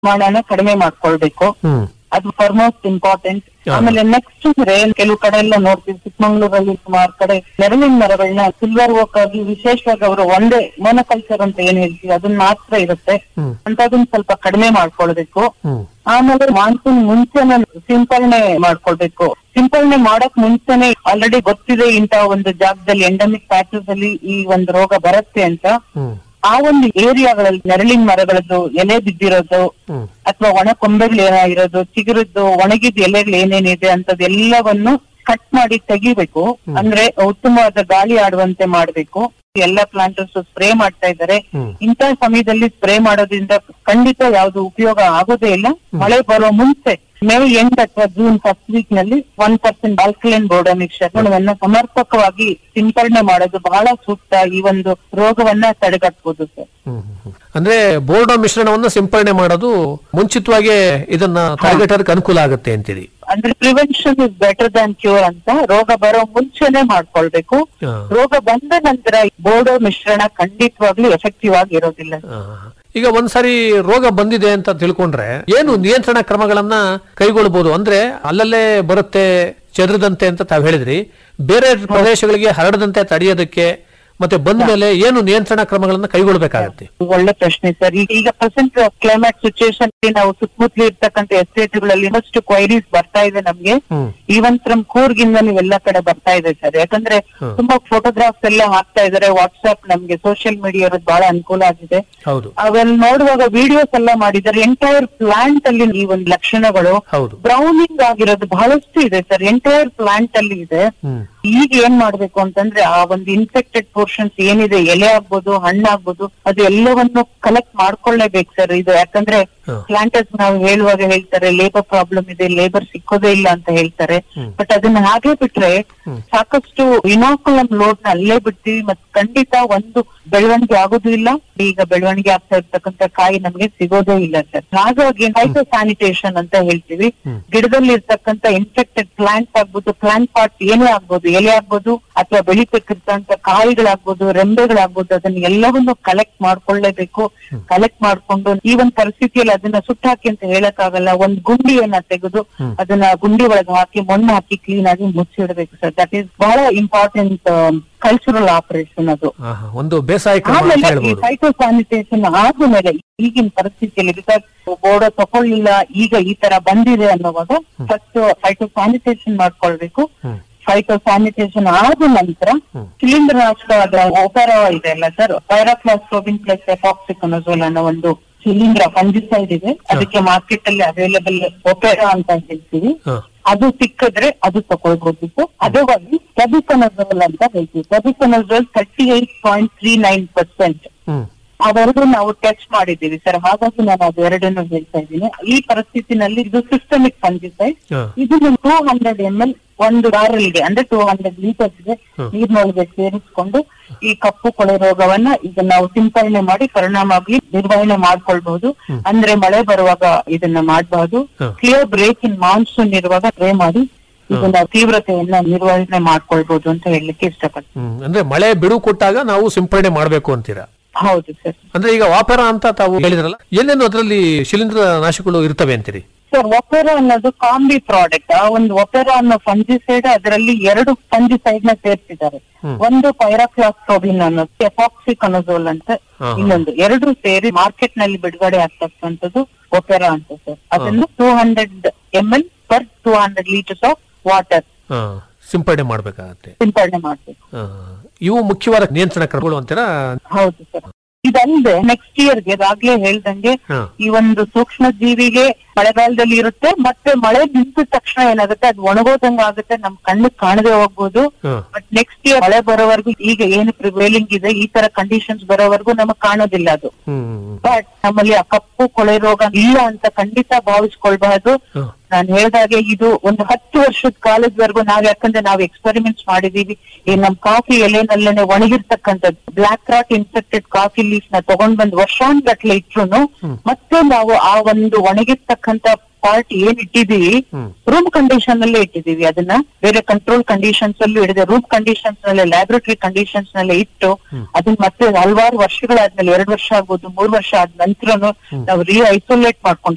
ಪ್ರಮಾಣನ ಕಡಿಮೆ ಮಾಡ್ಕೊಳ್ಬೇಕು ಹ್ಮ್ ಅದು ಫಾರ್ಮೋಸ್ಟ್ ಇಂಪಾರ್ಟೆಂಟ್ ಹಾ. ಆಮೇಲೆ ನೆಕ್ಸ್ಟ್ ಅಂದ್ರೆ ಕೆಲವು ಕಡೆ ಎಲ್ಲ ನೋಡ್ತೀವಿ ಚಿಕ್ಕಮಂಗ್ಳೂರಲ್ಲಿ ಸುಮಾರು ಕಡೆ ನೆರಳಿನ ಮರಗಳನ್ನ ಸಿಲ್ವರ್ ಓಕ್ ಆಗಿ ವಿಶೇಷವಾಗಿ ಅವರು ಒಂದೇ ಮೊನಕಲ್ಚರ್ ಅಂತ ಏನ್ ಹೇಳ್ತೀವಿ ಅದನ್ನ ಮಾತ್ರ ಇರುತ್ತೆ ಹ್ಮ್ ಅಂತದನ್ನ ಸ್ವಲ್ಪ ಕಡಿಮೆ ಮಾಡ್ಕೊಳ್ಬೇಕು ಹ್ಮ್ ಆಮೇಲೆ ಮಾನ್ಸೂನ್ ಮುಂಚೆನೆ ಸಿಂಪರಣೆ ಮಾಡ್ಕೊಳ್ಬೇಕು ಸಿಂಪರಣೆ ಮಾಡಕ್ ಮುಂಚೆನೆ ಆಲ್ರೆಡಿ ಗೊತ್ತಿದೆ ಇಂತ ಒಂದು ಜಾಗದಲ್ಲಿ ಎಂಡಮಿಕ್ ಪ್ಯಾಚಸ್ ಅಲ್ಲಿ ಈ ಒಂದು ರೋಗ ಬರುತ್ತೆ ಅಂತ ಹ್ಮ್ ಆ ಒಂದು ಏರಿಯಾಗಳಲ್ಲಿ ನೆರಳಿನ ಮರಗಳದ್ದು ಎಲೆ ಬಿದ್ದಿರೋದು ಹ್ಮ್ ಅಥವಾ ಒಣ ಕೊಂಬೆಗಳು ಏನಾಗಿರೋದು ಚಿಗುರದ್ದು ಒಣಗಿದ ಎಲೆಗಳು ಏನೇನಿದೆ ಅಂತದೆಲ್ಲವನ್ನು ಕಟ್ ಮಾಡಿ ತೆಗಿಬೇಕು ಅಂದ್ರೆ ಉತ್ತಮವಾದ ಗಾಳಿ ಆಡುವಂತೆ ಮಾಡ್ಬೇಕು ಎಲ್ಲ ಪ್ಲಾಂಟರ್ಸ್ ಸ್ಪ್ರೇ ಮಾಡ್ತಾ ಇದ್ದಾರೆ ಹ್ಮ್. ಇಂಥ ಸಮಯದಲ್ಲಿ ಸ್ಪ್ರೇ ಮಾಡೋದ್ರಿಂದ ಖಂಡಿತ ಯಾವ್ದು ಉಪಯೋಗ ಆಗೋದೇ ಇಲ್ಲ ಮಳೆ ಬರೋ ಮುಂಚೆ ಮೇ ಎಂಟ್ ಅಥವಾ ಜೂನ್ ಫಸ್ಟ್ ವೀಕ್ ನಲ್ಲಿ ಒನ್ ಪರ್ಸೆಂಟ್ ಆಲ್ಕಲೈನ್ ಬೋರ್ಡ ಮಿಶ್ರಣವನ್ನ ಸಮರ್ಪಕವಾಗಿ ಸಿಂಪರಣೆ ಮಾಡೋದು ಬಹಳ ಸೂಕ್ತ ಈ ಒಂದು ರೋಗವನ್ನ ತಡೆಗಟ್ಟಬಹುದು ಸರ್ ಹ್ಮ್, ಹ್ಮ್, ಹ್ಮ್. ಅಂದ್ರೆ ಬೋರ್ಡೋ ಮಿಶ್ರಣವನ್ನು ಸಿಂಪರಣೆ ಮಾಡೋದು ಮುಂಚಿತವಾಗಿ ಇದನ್ನ ತಡೆಗಟ್ಟೋದಕ್ಕೆ ಅನುಕೂಲ ಆಗುತ್ತೆ ಅಂತೀರಿ ಅಂದ್ರೆ prevention is better than cure ಅಂತ ರೋಗ ಬರೋ ಮುಂಚೆನೆ ಮಾಡ್ಕೊಳ್ಬೇಕು ಹಾ. ರೋಗ ಬಂದ ನಂತರ ಬೋರ್ಡೋ ಮಿಶ್ರಣ ಖಂಡಿತವಾಗ್ಲೂ ಎಫೆಕ್ಟಿವ್ ಆಗಿ ಇರೋದಿಲ್ಲ ಆ, ಈಗ ಒಂದ್ಸರಿ ರೋಗ ಬಂದಿದೆ ಅಂತ ತಿಳ್ಕೊಂಡ್ರೆ ಏನು ನಿಯಂತ್ರಣ ಕ್ರಮಗಳನ್ನ ಕೈಗೊಳ್ಬಹುದು ಅಂದ್ರೆ ಅಲ್ಲಲ್ಲೇ ಬರುತ್ತೆ ಚೆದರದಂತೆ ಅಂತ ತಾವ್ ಹೇಳಿದ್ರಿ ಬೇರೆ ಪ್ರದೇಶಗಳಿಗೆ ಹರಡದಂತೆ ತಡೆಯೋದಕ್ಕೆ ಮತ್ತೆ ಬಂದ ಮೇಲೆ ಏನು ನಿಯಂತ್ರಣ ಕ್ರಮಗಳನ್ನ ಕೈಗೊಳ್ಬೇಕಾಗತ್ತೆ ಒಳ್ಳೆ ಪ್ರಶ್ನೆ ಸರ್ ಈಗ ಈಗ ಪ್ರೆಸೆಂಟ್ ಕ್ಲೈಮೇಟ್ ಸಿಚುಯೇಷನ್ ನಾವು ಸುತ್ತಮುತ್ತಲು ಇರ್ತಕ್ಕಂಥ ಎಸ್ಟೇಟ್ಗಳಲ್ಲಿ ಇನ್ನಷ್ಟು ಕ್ವೈರೀಸ್ ಬರ್ತಾ ಇದೆ ನಮ್ಗೆ ಹ್ಮ್ ಈವನ್ ಫ್ರಮ್ ಕೂರ್ಗಿಂದ ನೀವೆಲ್ಲ ಕಡೆ ಬರ್ತಾ ಇದೆ ಸರ್ ಯಾಕಂದ್ರೆ ಹ್ಮ್. ತುಂಬಾ ಫೋಟೋಗ್ರಾಫ್ಸ್ ಎಲ್ಲ ಹಾಕ್ತಾ ಇದಾರೆ ವಾಟ್ಸ್ಆಪ್ ನಮ್ಗೆ ಸೋಷಿಯಲ್ ಮೀಡಿಯಾ ಇರೋದು ಬಹಳ ಅನುಕೂಲ ಆಗಿದೆ ಹೌದು ಅವೆಲ್ಲ ನೋಡುವಾಗ ವಿಡಿಯೋಸ್ ಎಲ್ಲ ಮಾಡಿದ್ದಾರೆ ಎಂಟೈರ್ ಪ್ಲಾಂಟ್ ಅಲ್ಲಿ ಈ ಒಂದು ಲಕ್ಷಣಗಳು ಹೌದು ಬ್ರೌನಿಂಗ್ ಆಗಿರೋದು ಬಹಳಷ್ಟು ಇದೆ ಸರ್ ಎಂಟೈರ್ ಪ್ಲಾಂಟ್ ಅಲ್ಲಿ ಇದೆ ಹ್ಮ್ ಈಗ ಏನ್ ಮಾಡ್ಬೇಕು ಅಂತಂದ್ರೆ ಆ ಒಂದು ಇನ್ಫೆಕ್ಟೆಡ್ ಪೋರ್ಷನ್ಸ್ ಏನಿದೆ ಎಲೆ ಆಗ್ಬೋದು ಹಣ್ಣಾಗ್ಬೋದು ಅದು ಎಲ್ಲವನ್ನು ಕಲೆಕ್ಟ್ ಮಾಡ್ಕೊಳ್ಳೇಬೇಕು ಸರ್ ಇದು ಯಾಕಂದ್ರೆ ಹ. ಪ್ಲಾಂಟರ್ಸ್ ನಾವು ಹೇಳುವಾಗ ಹೇಳ್ತಾರೆ ಲೇಬರ್ ಪ್ರಾಬ್ಲಮ್ ಇದೆ ಲೇಬರ್ ಸಿಕ್ಕೋದೇ ಇಲ್ಲ ಅಂತ ಹೇಳ್ತಾರೆ ಹ್ಮ್. ಬಟ್ ಅದನ್ನ ಹಾಗೆ ಬಿಟ್ರೆ ಹ್ಮ್. ಸಾಕಷ್ಟು ಇನಾಕುಲಂ ಲೋಡ್ ನ ಅಲ್ಲೇ ಬಿಡ್ತೀವಿ ಮತ್ ಖಂಡಿತ ಒಂದು ಬೆಳವಣಿಗೆ ಆಗೋದು ಇಲ್ಲ ಈಗ ಬೆಳವಣಿಗೆ ಆಗ್ತಾ ಇರ್ತಕ್ಕಂಥ ಕಾಯಿ ನಮ್ಗೆ ಸಿಗೋದೇ ಇಲ್ಲ ಸರ್ ಹಾಗಾಗಿ ಹೈಟೋ ಸ್ಯಾನಿಟೇಷನ್ ಅಂತ ಹೇಳ್ತೀವಿ ಹ್ಮ್. ಗಿಡದಲ್ಲಿ ಇರ್ತಕ್ಕಂಥ ಇನ್ಫೆಕ್ಟೆಡ್ ಪ್ಲಾಂಟ್ ಆಗ್ಬೋದು ಪ್ಲಾಂಟ್ ಪಾರ್ಟ್ ಏನೇ ಆಗ್ಬೋದು ಎಲೆ ಆಗ್ಬೋದು ಅಥವಾ ಬೆಳಿಬೇಕಿರ್ತಕ್ಕಂಥ ಕಾಯಿಗಳಾಗ್ಬೋದು ರೆಂಬೆಗಳಾಗ್ಬೋದು ಅದನ್ನ ಎಲ್ಲವನ್ನು ಕಲೆಕ್ಟ್ ಮಾಡ್ಕೊಳ್ಳೇಬೇಕು ಕಲೆಕ್ಟ್ ಮಾಡ್ಕೊಂಡು ಈ ಒಂದು ಪರಿಸ್ಥಿತಿಯಲ್ಲಿ ಅದನ್ನ ಸುಟ್ಟಾಕಿ ಅಂತ ಹೇಳಕ್ಕಾಗಲ್ಲ ಒಂದ್ ಗುಂಡಿಯನ್ನ ತೆಗೆದು ಹ್ಮ್. ಅದನ್ನ ಅದನ್ನ ಗುಂಡಿ ಒಳಗೆ ಹಾಕಿ ಮಣ್ಣು ಹಾಕಿ ಕ್ಲೀನ್ ಆಗಿ ಮುಚ್ಚಿಡ್ಬೇಕು ಸರ್ ದಟ್ ಈಸ್ ಬಹಳ ಇಂಪಾರ್ಟೆಂಟ್ ಕಲ್ಚರಲ್ ಆಪರೇಷನ್ ಅದು ಆಹಾ, ಒಂದು ಬೇಸಾಯ ಕ್ರಮ ಅಂತ ಆಮೇಲೆ ಈ ಹೇಳ್ಬೋದು ಸೈಟೋ ಸ್ಯಾನಿಟೇಷನ್ ಆದ್ಮೇಲೆ ಈಗಿನ ಪರಿಸ್ಥಿತಿಯಲ್ಲಿ ಬಿಕಾಸ್ ಬೋರ್ಡ್ ತಕೊಳ್ಳಿಲ್ಲ ಈಗ ಈ ತರ ಬಂದಿದೆ ಅನ್ನೋವಾಗ ಫಸ್ಟ್ ಸೈಟೋ ಸ್ಯಾನಿಟೇಷನ್ ಮಾಡ್ಕೊಳ್ಬೇಕು ಹ್ಮ್ ಫೈಟೋ ಸ್ಯಾನಿಟೇಷನ್ ಆದ ನಂತರ ಹ್ಮ್. ಶಿಲೀಂಧ್ರ ನಾಶಕವಾದ ಒಪೆರಾ ಇದೆ ಅಲ್ಲ ಸರ್ ಪೈರಾಕ್ಲಾಸ್ಟ್ರೋಬಿನ್ ಪ್ಲಸ್ ಎಪಾಕ್ಸಿಕೊನಜೋಲ್ ಅನ್ನೋ ಒಂದು ಶಿಲೀಂಧ್ರ ಫಂಜಿಸೈಡ್ ಇದೆ ಅದಕ್ಕೆ ಮಾರ್ಕೆಟ್ ಅಲ್ಲಿ ಅವೈಲೇಬಲ್ ಒಪೆರಾ ಅಂತ ಹೇಳ್ತೀವಿ ಹ ಅದು ಸಿಕ್ಕಿದ್ರೆ ಅದು ತಗೊಳ್ಬೋದಿತ್ತು ಅದವಾಗಿ ಟೆಬಿಕೊನಜೋಲ್ ಅಂತ ಹೇಳ್ತೀವಿ tebuconazole thirty eight point three nine percent ಹ್ಮ್ ಅವೆರಡು ನಾವು ಟೆಸ್ಟ್ ಮಾಡಿದ್ದೀವಿ ಸರ್ ಹಾಗಾಗಿ ನಾನು ಅದು ಎರಡನ್ನು ಹೇಳ್ತಾ ಇದ್ದೀನಿ ಈ ಪರಿಸ್ಥಿತಿನಲ್ಲಿ ಇದು ಸಿಸ್ಟಮಿಕ್ ಫಂಜಿಸೈಡ್ ಹ ಇದು ಟೂ ಹಂಡ್ರೆಡ್ ಎಂ ಎಲ್ ಒಂದು ಬಾರಲ್ಗೆ ಅಂದ್ರೆ ಟೂ ಹಂಡ್ರೆಡ್ ಲೀಟರ್ಸ್ಗೆ ಹ್ಮ್. ನೀರಿನೊಳಗೆ ಸೇರಿಸ್ಕೊಂಡು ಈ ಕಪ್ಪು ಕೊಳೆ ರೋಗವನ್ನ ಈಗ ನಾವು ಸಿಂಪರಣೆ ಮಾಡಿ ಪರಿಣಾಮವಾಗಿ ನಿರ್ವಹಣೆ ಮಾಡ್ಕೊಳ್ಬಹುದು ಅಂದ್ರೆ ಮಳೆ ಬರುವಾಗ ಇದನ್ನ ಮಾಡಬಹುದು ಹ್ಮ್. ಕ್ಲಿಯರ್ ಬ್ರೇಕ್ ಇನ್ ಮಾನ್ಸೂನ್ ಇರುವಾಗ ಸ್ಪ್ರೇ ಮಾಡಿ ಇದನ್ನ ತೀವ್ರತೆಯನ್ನ ನಿರ್ವಹಣೆ ಮಾಡ್ಕೊಳ್ಬಹುದು ಅಂತ ಹೇಳಲಿಕ್ಕೆ ಇಷ್ಟಪಡ್ತೀನಿ ಹ್ಮ್ ಅಂದ್ರೆ ಮಳೆ ಬಿಡು ಕೊಟ್ಟಾಗ ನಾವು ಸಿಂಪರಣೆ ಮಾಡಬೇಕು ಅಂತೀರಾ ಹೌದು ಸರ್ ಅಂದ್ರೆ ಈಗ ವಾಪರ ಅಂತ ತಾವು ಹೇಳಿದ್ರಲ್ಲ ಎಲ್ಲೇನು ಅದರಲ್ಲಿ ಶಿಲೀಂಧ್ರ ನಾಶಗಳು ಇರ್ತವೆ ಅಂತೀರಿ ಸರ್ ಒಪೆರಾ ಅನ್ನೋದು ಕಾಂಬಿ ಪ್ರಾಡಕ್ಟ್ ಆ ಒಂದು ಒಪೆರಾ ಅನ್ನೋ ಫಂಜಿಸೈಡ್ ಅದರಲ್ಲಿ ಎರಡು ಫಂಜಿಸೈಡ್ ನ ಸೇರ್ಸಿದ್ದಾರೆ ಹ್ಮ್. ಒಂದು ಪೈರಾಕ್ಲಾಸ್ಟ್ರೋಬಿನ್ ಅನ್ನೋದು ಎಪಾಕ್ಸಿಕೊನಜೋಲ್ ಅಂತ ಹಾ, ಹಾ. ಇನ್ನೊಂದು ಎರಡು ಸೇರಿ ಮಾರ್ಕೆಟ್ ನಲ್ಲಿ ಬಿಡುಗಡೆ ಆಗ್ತಕ್ಕಂಥದ್ದು ಒಪೆರಾ ಅಂತ ಸರ್ ಅದನ್ನು two hundred M L per two hundred litres of water ಹ ಸಿಂಪರಣೆ ಮಾಡ್ಬೇಕಾಗತ್ತೆ ಸಿಂಪಡಣೆ ಮಾಡ್ಬೇಕು ಹ. ಇವು ಮುಖ್ಯವಾದ ನಿಯಂತ್ರಣ ಕ್ರಮಗಳು ಅಂತೀರಾ ಹೌದು ಸರ್ ಇದಲ್ಲದೆ ನೆಕ್ಸ್ಟ್ ಇಯರ್ಗೆ ಅದಾಗ್ಲೇ ಹೇಳ್ದಂಗೆ ಹ. ಈ ಒಂದು ಸೂಕ್ಷ್ಮ ಜೀವಿಗೆ ಮಳೆಗಾಲದಲ್ಲಿ ಇರುತ್ತೆ ಮತ್ತೆ ಮಳೆ ನಿಂತ ತಕ್ಷಣ ಏನಾಗುತ್ತೆ ಅದು ಒಣಗೋದಂಗ ಆಗುತ್ತೆ ನಮ್ ಕಣ್ಣು ಕಾಣದೆ ಹೋಗ್ಬೋದು ಹ. ಬಟ್ ನೆಕ್ಸ್ಟ್ ಇಯರ್ ಮಳೆ ಬರೋವರೆಗೂ ಈಗ ಏನು ಪ್ರಿವೇಲಿಂಗ್ ಇದೆ ಈ ತರ ಕಂಡೀಷನ್ಸ್ ಬರೋವರೆಗೂ ನಮಗ್ ಕಾಣೋದಿಲ್ಲ ಅದು ಹ್ಮ್ ಹ್ಮ್, ಬಟ್ ನಮ್ಮಲ್ಲಿ ಆ ಕಪ್ಪು ಕೊಳೆ ರೋಗ ಇಲ್ಲ ಅಂತ ಖಂಡಿತ ಭಾವಿಸ್ಕೊಳ್ಬಾರ್ದು ಹ್ಮ್. ನಾನು ಹೇಳ್ದಾಗೆ ಇದು ಒಂದು ಹತ್ತು ವರ್ಷದ ಕಾಲದವರೆಗೂ ನಾವ್ ಯಾಕಂದ್ರೆ ನಾವು ಎಕ್ಸ್ಪೆರಿಮೆಂಟ್ಸ್ ಮಾಡಿದೀವಿ ಈ ನಮ್ ಕಾಫಿ ಎಲೆನಲ್ಲೇನೆ ಒಣಗಿರ್ತಕ್ಕಂಥದ್ದು black rot infected coffee leaf ನ ತಗೊಂಡ್ ಬಂದ್ ವರ್ಷಾನ್ಗಟ್ಲೆ ಇಟ್ರು ಮತ್ತೆ ನಾವು ಆ ಒಂದು ಒಣಗಿರ್ತಕ್ಕಂಥ ಪಾರ್ಟ್ ಏನ್ ಇಟ್ಟಿದೀವಿ ಹ್ಮ್. ರೂಮ್ ಕಂಡೀಷನ್ ಅಲ್ಲೇ ಇಟ್ಟಿದೀವಿ ಅದನ್ನ ಬೇರೆ ಕಂಟ್ರೋಲ್ ಕಂಡೀಷನ್ಸ್ ಅಲ್ಲೂ ಇಡಿದೆ ರೂಮ್ ಕಂಡೀಷನ್ಸ್ ನಲ್ಲೇ ಲ್ಯಾಬೊರೇಟರಿ ಕಂಡೀಷನ್ಸ್ ನಲ್ಲೇ ಇಟ್ಟು ಅದನ್ನ ಮತ್ತೆ ಹಲವಾರು ವರ್ಷಗಳಾದ್ಮೇಲೆ ಎರಡು ವರ್ಷ ಆಗ್ಬೋದು ಮೂರ್ ವರ್ಷ ಆದ ನಂತರನು ನಾವು ರೀ ಐಸೋಲೇಟ್ ಮಾಡ್ಕೊಂಡು